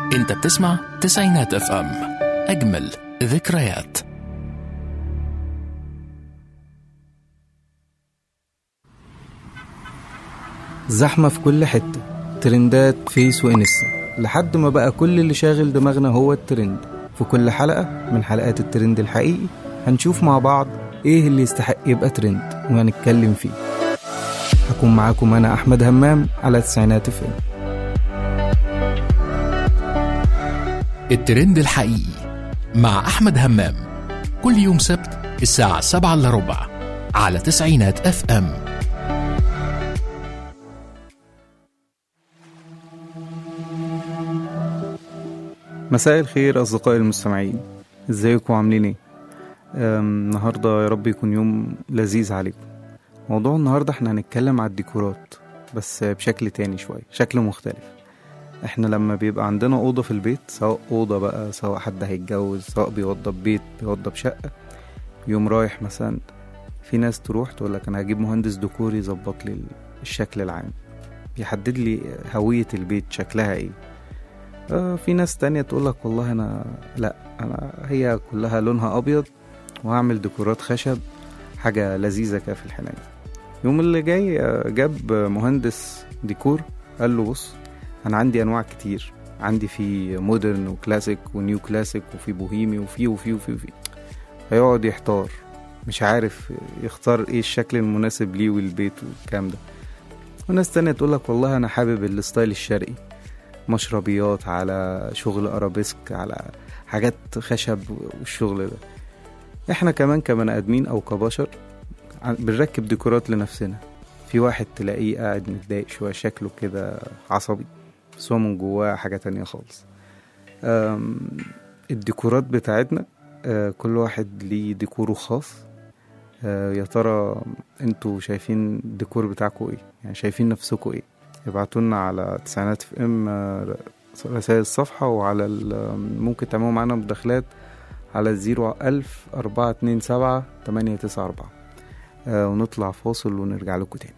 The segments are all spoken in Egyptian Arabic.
انت بتسمع تسعينات اف ام اجمل ذكريات زحمة في كل حتة ترندات فيس وانستا لحد ما بقى كل اللي شاغل دماغنا هو الترند في كل حلقة من حلقات الترند الحقيقي هنشوف مع بعض ايه اللي يستحق يبقى ترند وهنتكلم فيه هكون معاكم انا احمد همام على تسعينات فيلم الترند الحقيقي مع احمد همام كل يوم سبت الساعة 7 الا ربع على تسعينات اف ام مساء الخير أصدقائي المستمعين ازيكم عاملين ايه أم، النهاردة يا رب يكون يوم لذيذ عليكم موضوع النهاردة احنا هنتكلم على الديكورات بس بشكل تاني شوية شكل مختلف احنا لما بيبقى عندنا أوضة في البيت سواء أوضة بقى سواء حد هيتجوز سواء بيوضب بيت بيوضب شقة يوم رايح مثلا في ناس تروح تقول لك انا هجيب مهندس ديكور يظبط لي الشكل العام يحدد لي هوية البيت شكلها ايه آه، في ناس تانية تقول لك والله انا لا انا هي كلها لونها ابيض وهعمل ديكورات خشب حاجة لذيذة كده في الحناية يوم اللي جاي آه، جاب مهندس ديكور قال له بص انا عندي انواع كتير عندي في مودرن وكلاسيك ونيو كلاسيك وفي بوهيمي وفي وفي وفي وفي هيقعد يحتار مش عارف يختار ايه الشكل المناسب ليه والبيت والكلام ده وناس تانية تقول لك والله انا حابب الستايل الشرقي مشربيات على شغل ارابيسك على حاجات خشب والشغل ده احنا كمان كبني ادمين او كبشر ع- بنركب ديكورات لنفسنا في واحد تلاقيه قاعد متضايق شوية شكله كده عصبي بس هو من جواه حاجة تانية خالص أم، الديكورات بتاعتنا آه، كل واحد ليه ديكوره خاص آه، يا ترى انتوا شايفين الديكور بتاعكم ايه يعني شايفين نفسكم ايه ابعتولنا على تسعينات في ام آه، رسائل الصفحة وعلى ال- ممكن تعملوا معانا مداخلات على الزيرو ألف أربعة اتنين سبعة تمانية تسعة أربعة آه، ونطلع فاصل ونرجع لكم تاني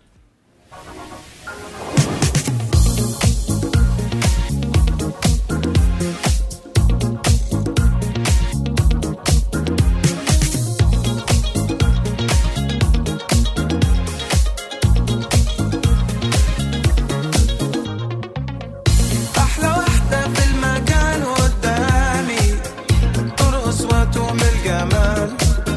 أحلى وحدة في المكان قدامي ترقص وتوم الجمال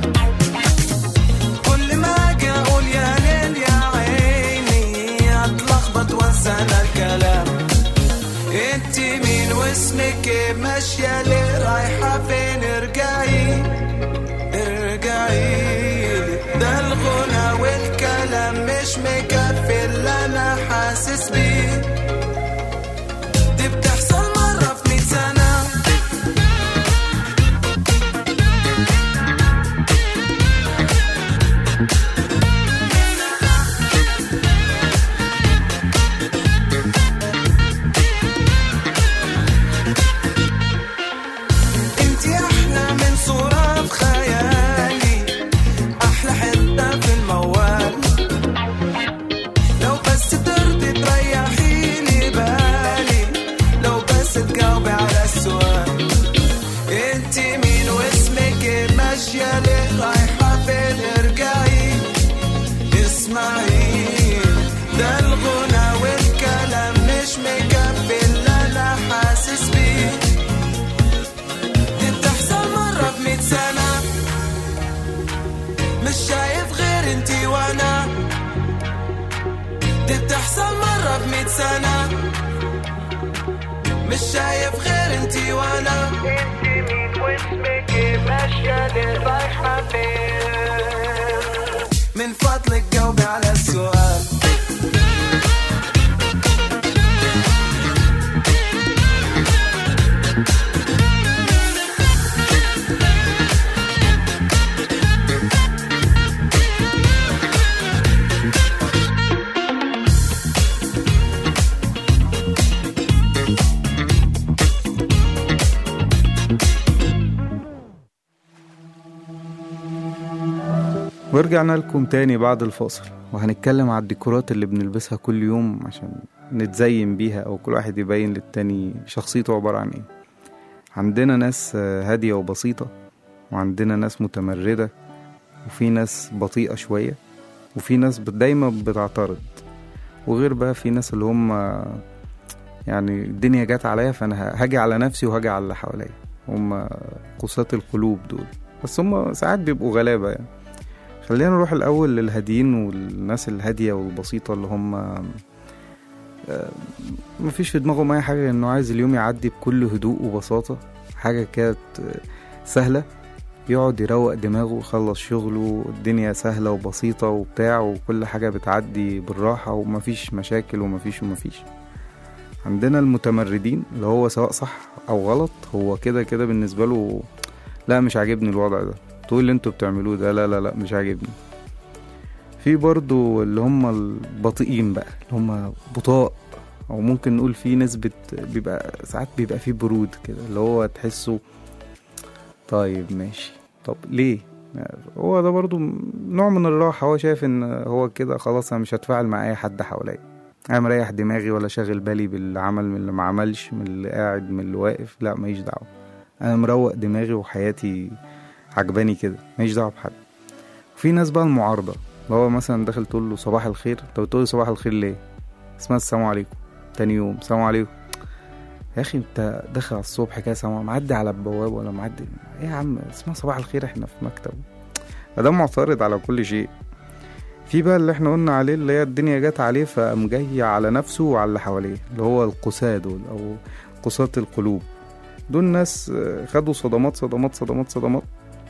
كل ما أجي أقول يا ليل يا عيني أتلخبط وأنسى أنا الكلام أنت مين واسمك إيه ماشية ليه رايحة فين ارجعي ارجعي ده الغنى والكلام مش مكفي اللي أنا حاسس بيه دي بتحصل مرة في مية سنة انتي أحلى من صورة في خيالي أحلى حتة في الموال لو بس ترضي تريحي لي بالي لو بس تجاوبي على السؤال انت مين واسمك ايه ماشية ليه رايحة فين ارجعي اسمعي ده الغنى والكلام مش مكفي اللي انا حاسس بيه دي بتحصل مرة في مية سنة مش شايف غير انتي وانا دي بتحصل مرة في مية سنة مش شايف غير انتي وانا انتي مين واسمك ايه ماشية ليه رايحة فين من فضلك جاوبي على السؤال ورجعنا لكم تاني بعد الفاصل وهنتكلم على الديكورات اللي بنلبسها كل يوم عشان نتزين بيها او كل واحد يبين للتاني شخصيته عبارة عن ايه عندنا ناس آه، هادية وبسيطة وعندنا ناس متمردة وفي ناس بطيئة شوية وفي ناس بت- دايما بتعترض وغير بقى في ناس اللي هم يعني الدنيا جت عليا فانا ه- هاجي على نفسي وهاجي على اللي حواليا هم قساة القلوب دول بس هم ساعات بيبقوا غلابة يعني خلينا نروح الأول للهاديين والناس الهادية والبسيطة اللي هم آه، مفيش في دماغهم أي حاجة غير إنه عايز اليوم يعدي بكل هدوء وبساطة حاجة كانت آه، سهلة يقعد يروق دماغه يخلص شغله الدنيا سهلة وبسيطة وبتاع وكل حاجة بتعدي بالراحة ومفيش مشاكل ومفيش ومفيش عندنا المتمردين اللي هو سواء صح أو غلط هو كده كده بالنسبة له لا مش عاجبني الوضع ده تقول اللي انتوا بتعملوه ده لا لا لا مش عاجبني في برضو اللي هم البطيئين بقى اللي هم بطاء او ممكن نقول في نسبة بيبقى ساعات بيبقى في برود كده اللي هو تحسه طيب ماشي طب ليه هو ده برضو نوع من الراحة هو شايف ان هو كده خلاص انا مش هتفاعل مع اي حد حواليا انا مريح دماغي ولا شاغل بالي بالعمل من اللي ما عملش من اللي قاعد من اللي واقف لا ماليش دعوة انا مروق دماغي وحياتي عجباني كده ماليش دعوة بحد في ناس بقى المعارضة اللي هو مثلا داخل تقول له صباح الخير انت بتقول له صباح الخير ليه اسمها السلام عليكم تاني يوم السلام عليكم يا اخي انت داخل على الصبح كده سلام معدي على البوابه ولا معدي ايه يا عم اسمها صباح الخير احنا في مكتب فده معترض على كل شيء في بقى اللي احنا قلنا عليه اللي هي الدنيا جت عليه فقام جاي على نفسه وعلى اللي حواليه اللي هو القساة دول او قساة القلوب دول ناس آه، خدوا صدمات صدمات صدمات صدمات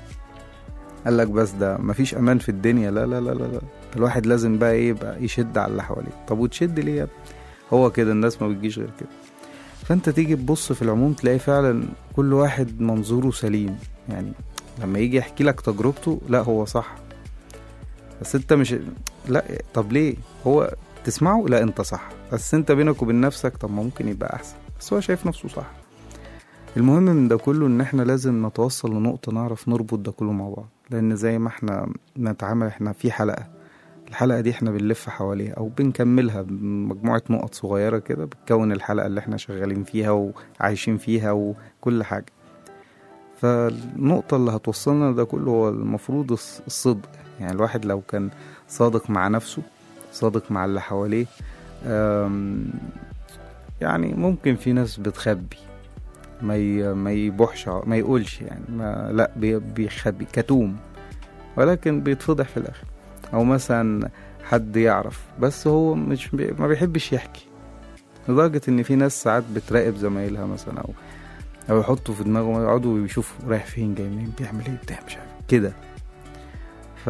قال لك بس ده مفيش امان في الدنيا لا لا لا لا, لا. الواحد لازم بقى ايه يبقى يشد على اللي حواليه طب وتشد ليه يا ابني هو كده الناس ما بتجيش غير كده فانت تيجي تبص في العموم تلاقي فعلا كل واحد منظوره سليم يعني لما يجي يحكي لك تجربته لا هو صح بس انت مش لا طب ليه هو تسمعه لا انت صح بس انت بينك وبين نفسك طب ما ممكن يبقى احسن بس هو شايف نفسه صح المهم من ده كله ان احنا لازم نتوصل لنقطة نعرف نربط ده كله مع بعض لان زي ما احنا نتعامل احنا في حلقة الحلقة دي احنا بنلف حواليها او بنكملها بمجموعة نقط صغيرة كده بتكون الحلقة اللي احنا شغالين فيها وعايشين فيها وكل حاجة فالنقطة اللي هتوصلنا لده كله هو المفروض الص- الصدق يعني الواحد لو كان صادق مع نفسه صادق مع اللي حواليه أم، يعني ممكن في ناس بتخبي ما ي- ما يبوحش ما يقولش يعني ما لا بي- بيخبي كتوم ولكن بيتفضح في الاخر او مثلا حد يعرف بس هو مش بي ما بيحبش يحكي لدرجة ان في ناس ساعات بتراقب زمايلها مثلا او او يحطوا في دماغهم يقعدوا يشوفوا رايح فين جاي منين بيعمل ايه بتاع مش عارف كده ف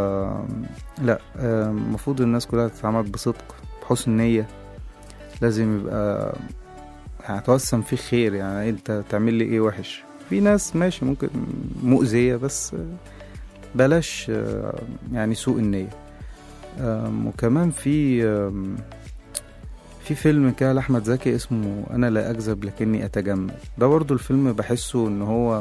لا آه، المفروض الناس كلها تتعامل بصدق بحسن نية لازم يبقى هتوسم فيه خير يعني انت تعمل لي ايه وحش في ناس ماشي ممكن مؤذية بس بلاش آه، يعني سوء النية آم، وكمان في آم، في فيلم كده لأحمد زكي اسمه أنا لا أكذب لكني أتجمل ده برضو الفيلم بحسه إن هو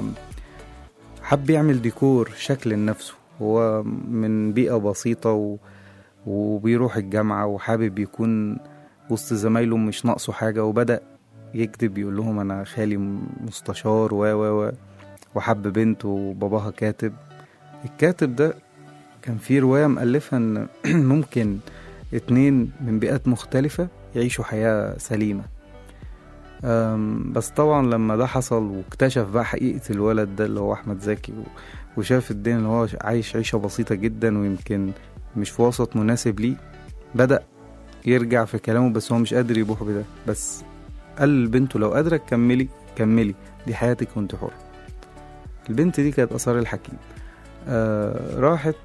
حب يعمل ديكور شكل لنفسه هو من بيئة بسيطة و... وبيروح الجامعة وحابب يكون وسط زمايله مش ناقصه حاجة وبدأ يكتب يقول لهم أنا خالي مستشار و و و وحب بنت وباباها كاتب الكاتب ده كان في رواية مألفة إن ممكن اتنين من بيئات مختلفة يعيشوا حياة سليمة أم، بس طبعا لما ده حصل واكتشف بقى حقيقة الولد ده اللي هو أحمد زكي و- وشاف الدنيا اللي هو عايش عيشة بسيطة جدا ويمكن مش في وسط مناسب ليه بدأ يرجع في كلامه بس هو مش قادر يبوح بده بس قال لبنته لو قادرة تكملي كملي دي حياتك وانت حر البنت دي كانت آثار الحكيم آه راحت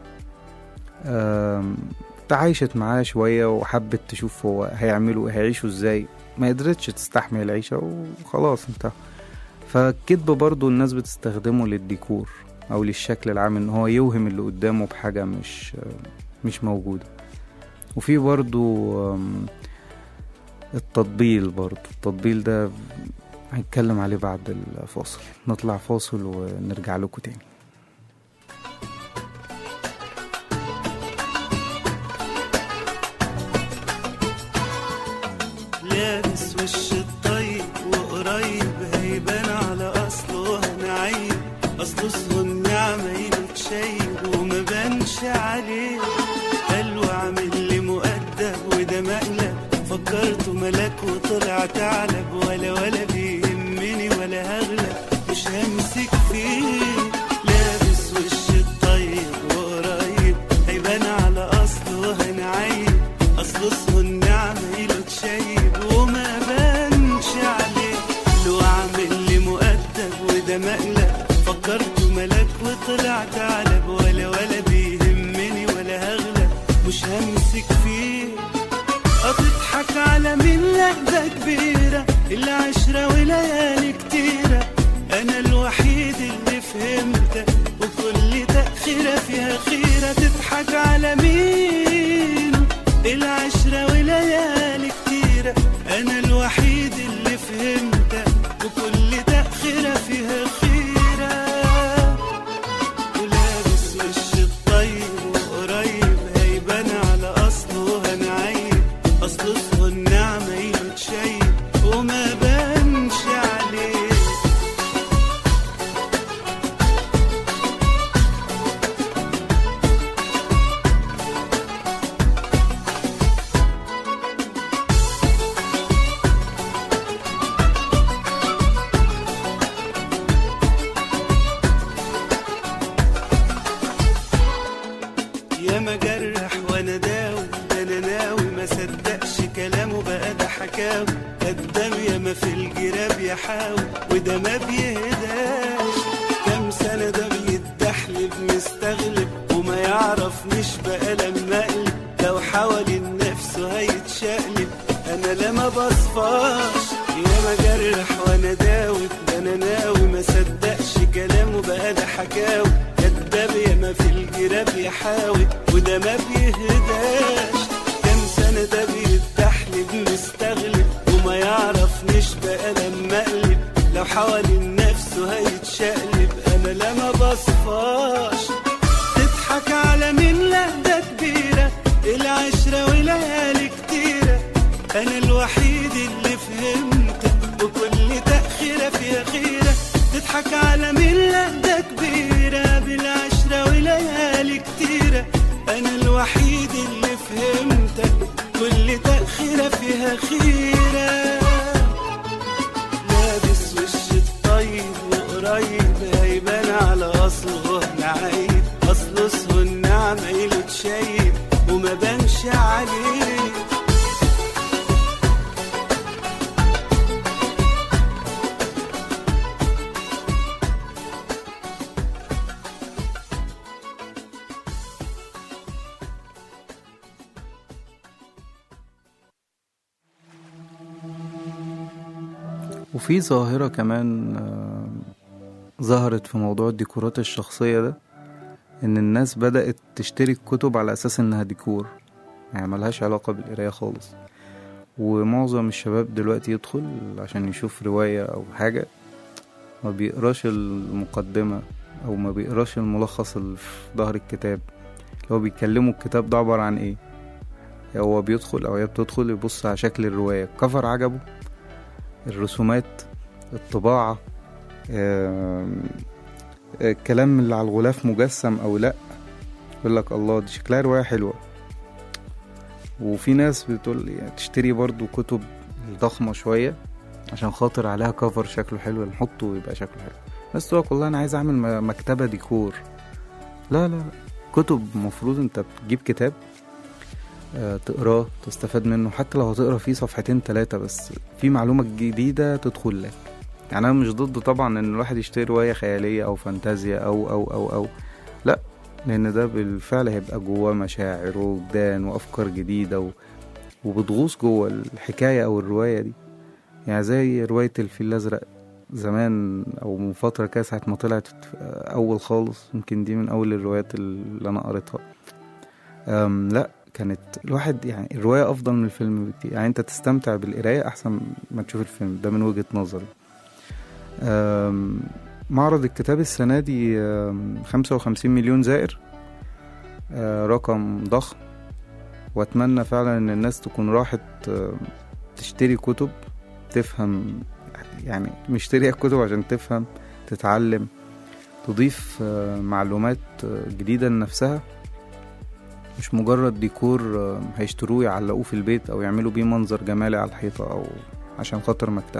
آم، تعايشت معاه شوية وحبت تشوف هو هيعملوا هيعيشوا ازاي ما قدرتش تستحمل العيشة وخلاص انتهى فالكذب برضو الناس بتستخدمه للديكور او للشكل العام ان هو يوهم اللي قدامه بحاجة مش مش موجودة وفي برضو آم، التطبيل برضو التطبيل ده هنتكلم عليه بعد الفاصل نطلع فاصل ونرجع لكم تاني لابس وش الطيب وقريب هيبان على اصله هنعيب اصله اسمه النعمة يتشيب وما بانش عليه قال وعامل لي مؤدب وده مقلب فكرته ملاك وطلع ثعلب ولا ولا بيهمني ولا هغلب مش همسك فيه لابس وش الطيب وقريب هيبان على اصله هنعيب اصله اسمه النعمة يتشيب وما بانش عليه لو عامل لي مؤدب وده مقلب فكرته ملاك وطلع ثعلب ولا ولا بيهمني ولا هغلب مش همسك فيه هتضحك على مين لا ده كبيرة العشرة وليالي كتيرة أنا الوحيد اللي فهمتك وكل تأخيرة فيها خيرة تضحك على مين العشرة وليالي كتيرة أنا الوحيد اللي فهمتك وكل تأخيرة فيها خيرة ولابس وش الطيب وقريب هيبان على اصله هنعيب اصله اسمه النعمة يتشيب وما بانش عليه يا ما جرح وانا داوي ده انا ناوي ما صدقش كلامه بقى ده حكاوي قدام يا ما في الجراب يحاول وده ما بيهداش كام سنة ده بيتدحلب مستغلب وما يعرفنيش بقى لما اقلب لو حاول النفس هيتشقلب انا لا ما بصفاش يا ما جرح وانا داوي ده انا ناوي ما صدقش كلامه بقى ده حكاوي كداب يا ما في الجراب يحاول وده ما بيهداش كام سنة ده بيتحلب مستغلب وما يعرفنيش بقى لما اقلب لو حاول النفس هيتشقلب انا لا ما بصفاش تضحك على مين لا ده كبيرة العشرة وليالي كتيرة أنا الوحيد اللي فهمتك وكل تأخيرة فيها خيرة تضحك على مين لا ده كبيرة بالعشرة وليالي كتيرة أنا الوحيد اللي فهمتك كل تأخيرة فيها خيرة لابس وش الطيب وقريب هيبان على اصله نعيب اصله اسمه النعمة يتشيب وما بانش عليه وفي ظاهرة كمان آه، ظهرت في موضوع الديكورات الشخصية ده إن الناس بدأت تشتري الكتب على أساس إنها ديكور يعني ملهاش علاقة بالقراية خالص ومعظم الشباب دلوقتي يدخل عشان يشوف رواية أو حاجة ما بيقراش المقدمة أو ما بيقراش الملخص اللي في ظهر الكتاب اللي هو بيتكلموا الكتاب ده عبارة عن إيه هو بيدخل أو هي بتدخل يبص على شكل الرواية الكفر عجبه الرسومات الطباعة آم، الكلام اللي على الغلاف مجسم أو لأ يقول لك الله دي شكلها رواية حلوة وفي ناس بتقول يعني تشتري برضو كتب ضخمة شوية عشان خاطر عليها كفر شكله حلو نحطه ويبقى شكله حلو بس تقول لك والله أنا عايز أعمل م- مكتبة ديكور لا لا لا كتب المفروض أنت بتجيب كتاب آه، تقراه تستفاد منه حتى لو هتقرا فيه صفحتين تلاتة بس في معلومة جديدة تدخل لك يعني أنا مش ضد طبعا إن الواحد يشتري رواية خيالية أو فانتازيا أو أو أو أو لأ لأن ده بالفعل هيبقى جواه مشاعر ووجدان وأفكار جديدة و... وبتغوص جوه الحكاية أو الرواية دي يعني زي رواية الفيل الأزرق زمان أو من فترة كده ساعة ما طلعت أول خالص يمكن دي من أول الروايات اللي أنا قريتها أم لا كانت الواحد يعني الرواية أفضل من الفيلم بكتير يعني أنت تستمتع بالقراية أحسن ما تشوف الفيلم ده من وجهة نظري أم، معرض الكتاب السنة دي خمسة وخمسين مليون زائر أه، رقم ضخم وأتمنى فعلا إن الناس تكون راحت أه، تشتري كتب تفهم يعني مشتري الكتب عشان تفهم تتعلم تضيف آه، معلومات آه، جديدة لنفسها مش مجرد ديكور آه، هيشتروه يعلقوه في البيت أو يعملوا بيه منظر جمالي على الحيطة أو عشان خاطر مكتبة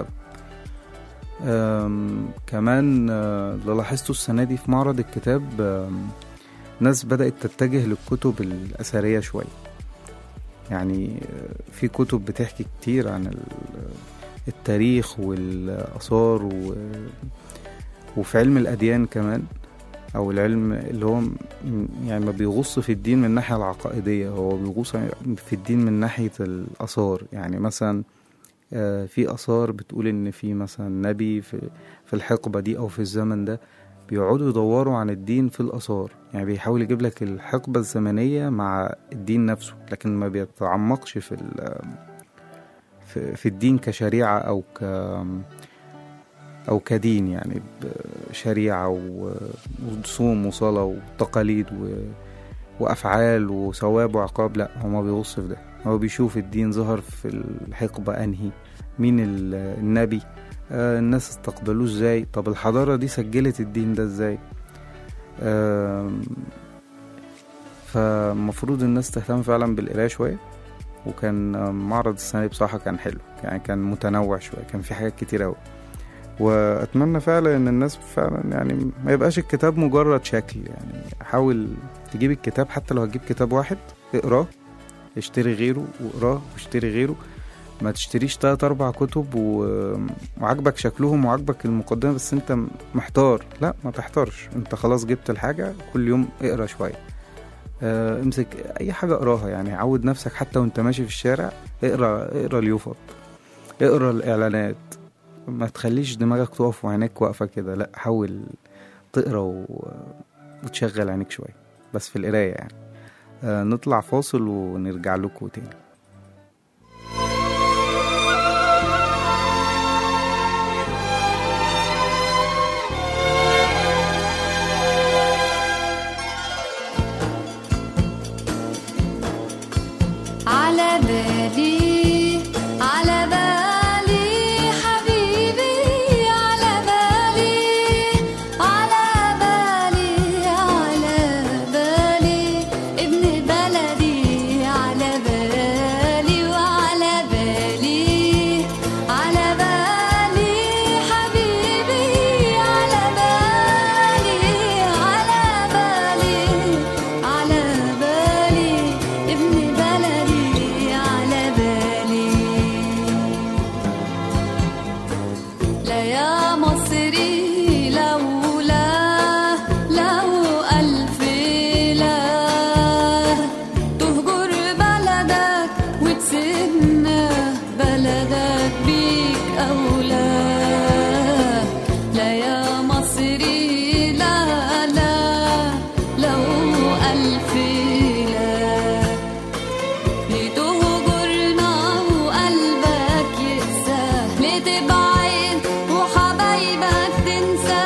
آم، كمان آه، اللي لاحظته السنة دي في معرض الكتاب آم، ناس بدأت تتجه للكتب الأثرية شوية يعني آه، في كتب بتحكي كتير عن ال- التاريخ والآثار و... وفي علم الأديان كمان أو العلم اللي هو م- يعني ما بيغص في الدين من الناحية العقائدية هو بيغص في الدين من ناحية الآثار يعني مثلا آه، في آثار بتقول إن في مثلا نبي في, في الحقبة دي أو في الزمن ده بيقعدوا يدوروا عن الدين في الآثار يعني بيحاول يجيب لك الحقبة الزمنية مع الدين نفسه لكن ما بيتعمقش في ال- في, في الدين كشريعة أو ك أو كدين يعني شريعة و- وصوم وصلاة وتقاليد و... وأفعال وثواب وعقاب لا هو ما بيبص في ده هو بيشوف الدين ظهر في الحقبة أنهي مين ال- النبي آه الناس استقبلوه ازاي طب الحضارة دي سجلت الدين ده ازاي آم، فالمفروض الناس تهتم فعلا بالقراية شوية وكان آه، معرض السنة دي بصراحة كان حلو يعني كان متنوع شوية كان في حاجات كتير أوي وأتمنى فعلا إن الناس فعلا يعني ما يبقاش الكتاب مجرد شكل يعني حاول تجيب الكتاب حتى لو هتجيب كتاب واحد اقراه اشتري غيره واقراه واشتري غيره ما تشتريش تلات أربع كتب و... وعجبك شكلهم وعجبك المقدمة بس انت محتار لا ما تحتارش انت خلاص جبت الحاجة كل يوم اقرا شوية اه امسك اي حاجة اقراها يعني عود نفسك حتى وانت ماشي في الشارع اقرا اقرا اليوفط اقرا الاعلانات ما تخليش دماغك تقف وعينيك واقفة كده لا حاول تقرا و... وتشغل عينيك شوية بس في القراية يعني آه نطلع فاصل ونرجع لكم تاني على بالي على بالي حبيبي على بالي على بالي على بالي ابن بلدي على بالي وعلى بالي على بالي حبيبي على بالي على بالي على بالي ابن بلدي على بالي لا يا مصري لولا لو ألف لا تهجر بلدك وتسيبنا بلدك بيك أولى لا يا مصري لا لا لو ألف لا لتهجرنا وقلبك يقسى لتبعد وحبايبك تنسى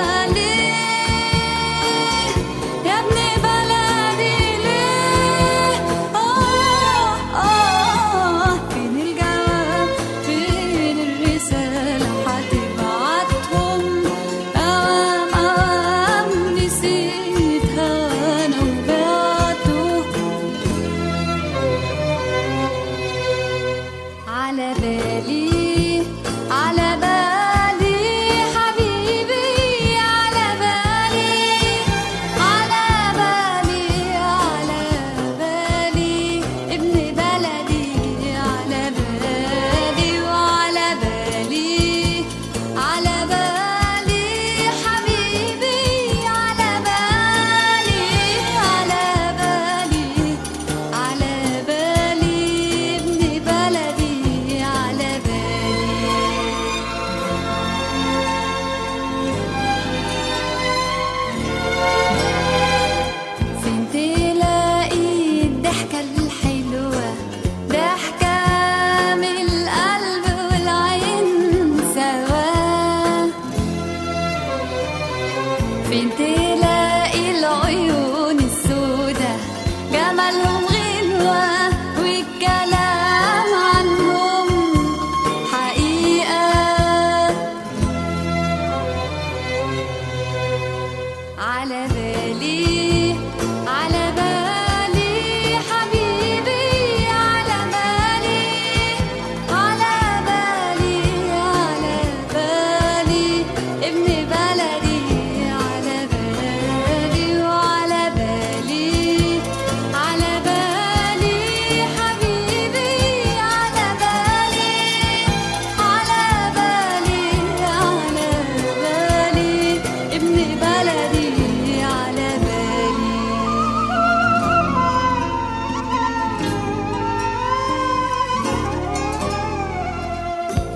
ليه يا ابن بلدي ليه آه آه فين الجواب فين الرسالة هتبعتهم أوام أوام نسيتها أنا وبعته على بالي على بالي حبيبي على بالي على بالي على بالي ابن بلدي على بالي وعلى بالي على بالي حبيبي على بالي على بالي على بالي ابن بلدي على بالي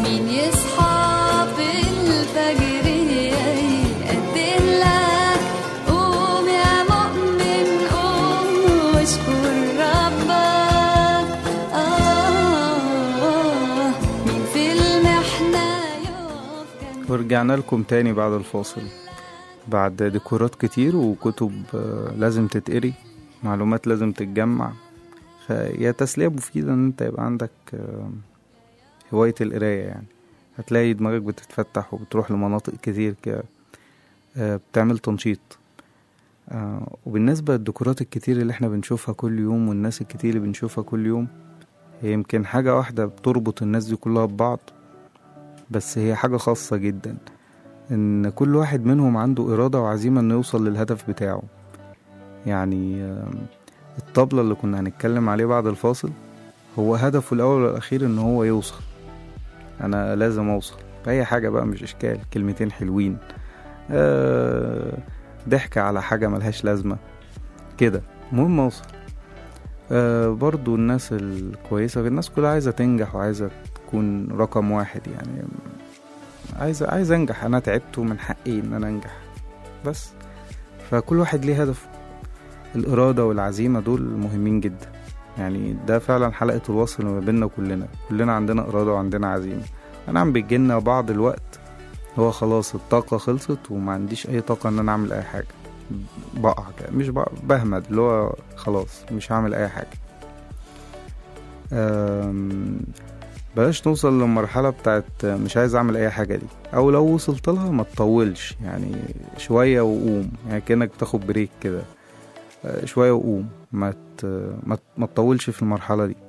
مين يصحى في الفجر يقدر لك قوم يا مؤمن قوم واشكر ربك آه مين في المحنة يقف جنبك ورجعنا لكم تاني بعد الفاصل بعد ديكورات كتير وكتب آه، لازم تتقري معلومات لازم تتجمع فهي تسلية مفيدة ان انت يبقى عندك آه، هواية القراية يعني هتلاقي دماغك بتتفتح وبتروح لمناطق كتير كده آه، بتعمل تنشيط آه، وبالنسبة للديكورات الكتير اللي احنا بنشوفها كل يوم والناس الكتير اللي بنشوفها كل يوم هي يمكن حاجة واحدة بتربط الناس دي كلها ببعض بس هي حاجة خاصة جدا ان كل واحد منهم عنده إرادة وعزيمة انه يوصل للهدف بتاعه يعني آم، الطبلة اللي كنا هنتكلم عليه بعد الفاصل هو هدفه الأول والأخير ان هو يوصل أنا لازم أوصل بأي حاجة بقى مش إشكال كلمتين حلوين آه ضحكة على حاجة ملهاش لازمة كده المهم أوصل آه برضو الناس الكويسة الناس كلها عايزة تنجح وعايزة تكون رقم واحد يعني عايز عايز انجح انا تعبت ومن حقي ان انا انجح بس فكل واحد ليه هدفه الإرادة والعزيمة دول مهمين جدا يعني ده فعلا حلقة الوصل ما بيننا كلنا كلنا عندنا إرادة وعندنا عزيمة أنا عم بيجيلنا بعض الوقت هو خلاص الطاقة خلصت وما عنديش أي طاقة إن أنا أعمل أي حاجة بقع كده مش بقع بهمد اللي هو خلاص مش هعمل أي حاجة أم، بلاش نوصل للمرحلة بتاعت مش عايز أعمل أي حاجة دي أو لو وصلت لها ما تطولش يعني شوية وقوم يعني كأنك بتاخد بريك كده آه، شوية وقوم ما ت... ما, ت... ما تطولش في المرحلة دي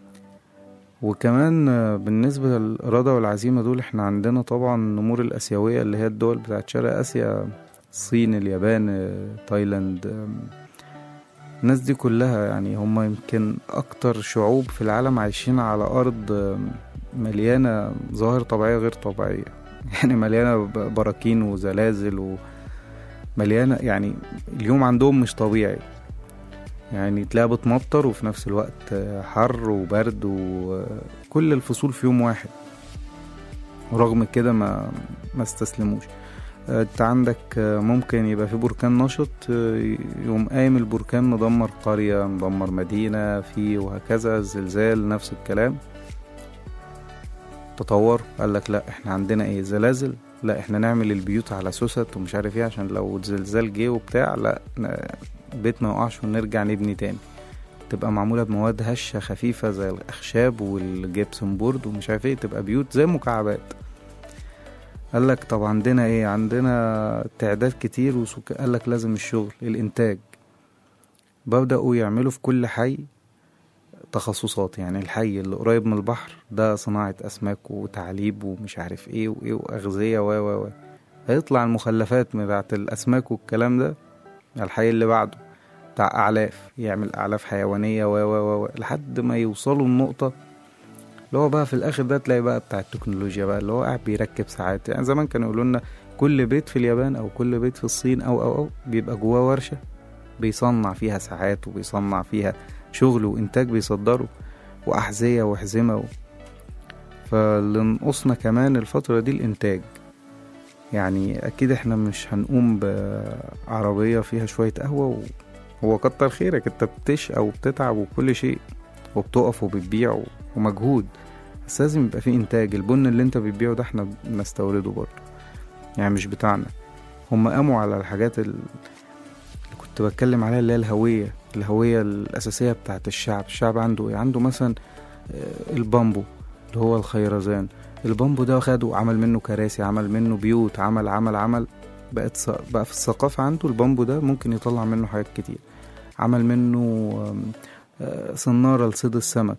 وكمان آه، بالنسبة للإرادة والعزيمة دول احنا عندنا طبعا النمور الآسيوية اللي هي الدول بتاعت شرق آسيا الصين اليابان آه، تايلاند آم، الناس دي كلها يعني هم يمكن أكتر شعوب في العالم عايشين على أرض آم، مليانة ظواهر طبيعية غير طبيعية يعني مليانة ب- براكين وزلازل ومليانة يعني اليوم عندهم مش طبيعي يعني تلاقيها بتمطر وفي نفس الوقت آه، حر وبرد وكل الفصول في يوم واحد ورغم كده ما ما استسلموش آه، انت عندك آه، ممكن يبقى في بركان نشط آه، يقوم قايم البركان مدمر قرية مدمر مدينة في وهكذا زلزال نفس الكلام تطور قال لك لا احنا عندنا ايه زلازل لا احنا نعمل البيوت على سوست ومش عارف ايه عشان لو زلزال جه وبتاع لا ن- البيت ما يقعش ونرجع نبني تاني تبقى معمولة بمواد هشة خفيفة زي الأخشاب والجبسون بورد ومش عارف ايه تبقى بيوت زي مكعبات قال لك طب عندنا ايه عندنا تعداد كتير وسك... قال لك لازم الشغل الانتاج بدأوا يعملوا في كل حي تخصصات يعني الحي اللي قريب من البحر ده صناعة أسماك وتعليب ومش عارف ايه وايه وأغذية و و و هيطلع المخلفات بتاعت الأسماك والكلام ده الحي اللي بعده بتاع أعلاف يعمل أعلاف حيوانية و و و لحد ما يوصلوا النقطة اللي هو بقى في الآخر ده تلاقي بقى بتاع التكنولوجيا بقى اللي هو قاعد بيركب ساعات يعني زمان كانوا يقولوا لنا كل بيت في اليابان أو كل بيت في الصين أو أو أو بيبقى جواه ورشة بيصنع فيها ساعات وبيصنع فيها شغل وإنتاج بيصدره وأحذية وحزمة و... فاللي نقصنا كمان الفترة دي الإنتاج يعني أكيد إحنا مش هنقوم بعربية فيها شوية قهوة و... هو كتر خيرك انت بتشقى وبتتعب وكل شيء وبتقف وبتبيع و- ومجهود بس لازم يبقى فيه انتاج البن اللي انت بتبيعه ده احنا بنستورده برضه يعني مش بتاعنا هم قاموا على الحاجات ال- اللي كنت بتكلم عليها اللي هي الهوية الهوية الأساسية بتاعت الشعب الشعب عنده ايه عنده مثلا آه، البامبو اللي هو الخيرزان البامبو ده خده عمل منه كراسي عمل منه بيوت عمل عمل عمل بقت ث- بقى في الثقافة عنده البامبو ده ممكن يطلع منه حاجات كتير عمل منه آم، آه، صنارة لصيد السمك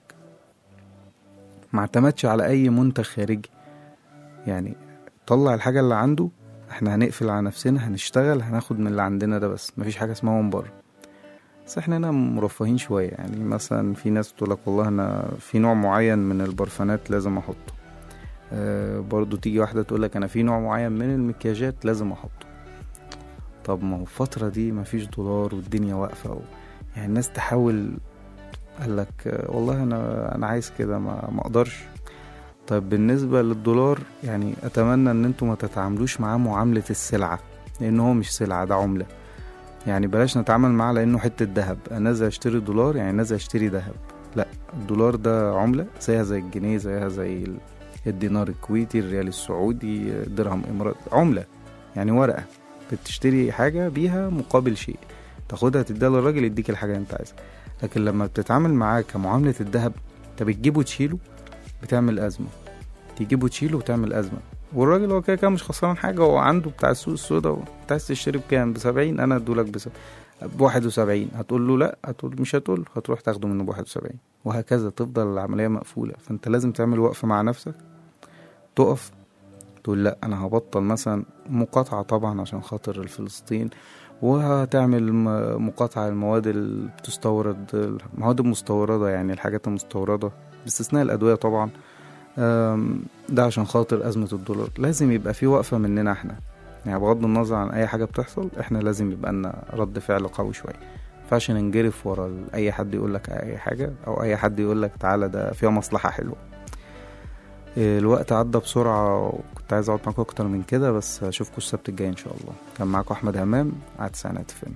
ما اعتمدش على أي منتج خارجي يعني طلع الحاجة اللي عنده احنا هنقفل على نفسنا هنشتغل هناخد من اللي عندنا ده بس مفيش حاجة اسمها من بره بس احنا هنا مرفهين شوية يعني مثلا في ناس تقولك والله انا في نوع معين من البرفانات لازم احطه آه برضو تيجي واحدة تقولك انا في نوع معين من المكياجات لازم احطه طب ما هو الفترة دي مفيش دولار والدنيا واقفة و... يعني الناس تحاول قال لك آه، والله انا انا عايز كده ما ما اقدرش طيب بالنسبة للدولار يعني أتمنى إن انتوا ما تتعاملوش معاه معاملة السلعة لأن هو مش سلعة ده عملة يعني بلاش نتعامل معاه لأنه حتة ذهب أنا نازل أشتري دولار يعني نازل أشتري ذهب لا الدولار ده عملة زيها زي الجنيه زيها زي ال- الدينار الكويتي الريال السعودي درهم إمارات عملة يعني ورقة بتشتري حاجة بيها مقابل شيء تاخدها تديها للراجل يديك الحاجة اللي انت عايزها لكن لما بتتعامل معاه كمعاملة الذهب انت بتجيبه تشيله بتعمل أزمة تجيبه تشيله وتعمل أزمة والراجل هو كده كده مش خسران حاجة هو عنده بتاع السوق السودا انت عايز تشتري بكام بسبعين أنا ادولك بس بواحد وسبعين هتقول له لا هتقول مش هتقول له هتروح تاخده منه بواحد وسبعين وهكذا تفضل العملية مقفولة فانت لازم تعمل وقفة مع نفسك تقف تقول لا انا هبطل مثلا مقاطعة طبعا عشان خاطر الفلسطين وهتعمل م- مقاطعة المواد اللي بتستورد المواد المستوردة يعني الحاجات المستوردة باستثناء الأدوية طبعا أم، ده عشان خاطر أزمة الدولار لازم يبقى في وقفة مننا احنا يعني بغض النظر عن أي حاجة بتحصل احنا لازم يبقى لنا رد فعل قوي شوية مينفعش ننجرف ورا ال- أي حد يقول لك أي حاجة أو أي حد يقول لك تعالى ده فيها مصلحة حلوة الوقت عدى بسرعة وكنت عايز أقعد معاكم أكتر من كده بس أشوفكم السبت الجاي إن شاء الله كان معاكم أحمد همام على تسعينات فيلم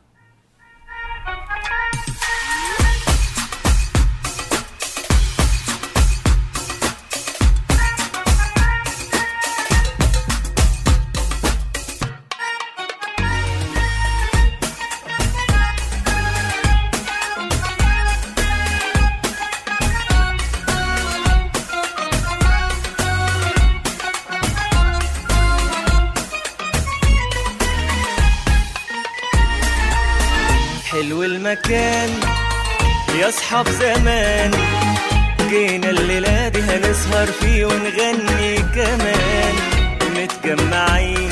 حلو المكان يا اصحاب زمان جينا الليلة دي هنسهر فيه ونغني كمان متجمعين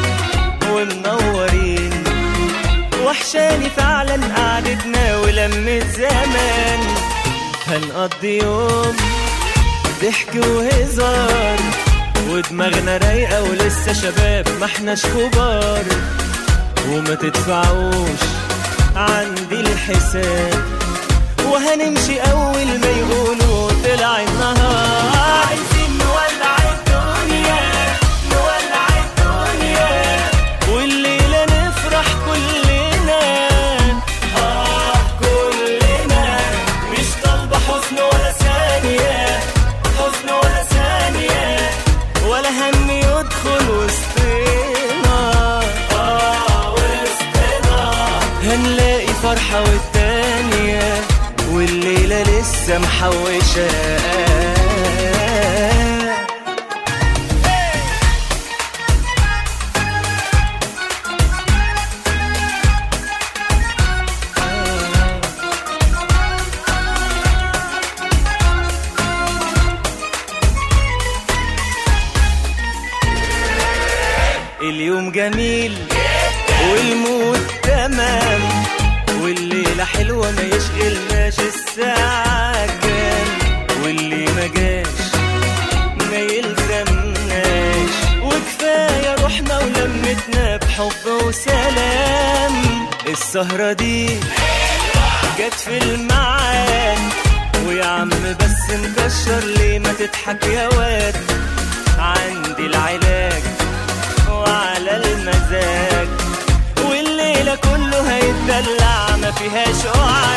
ومنورين وحشاني فعلا قعدتنا ولمة زمان هنقضي يوم ضحك وهزار ودماغنا رايقة ولسه شباب ما احناش كبار وما تدفعوش عندي الحساب وهنمشي اول ما يقولوا طلع النهار عايزين نولع الدنيا نولع الدنيا والليلة نفرح كلنا اه كلنا مش طالبة حزن ولا ثانية حزن ولا ثانية ولا هم يدخل وسطنا اه وسطنا هنلاقي فرحة والتانية والليلة لسه محوشة اليوم جميل والمود تمام والليلة حلوة ما يشغلناش الساعة كام واللي ما جاش ما يلزمناش وكفاية روحنا ولمتنا بحب وسلام السهرة دي جت في الميعاد ويا عم بس مكشر ليه ما تضحك يا واد عندي العلاج وعلى المزاج والليلة كله هيتدلع ما فيهاش قعد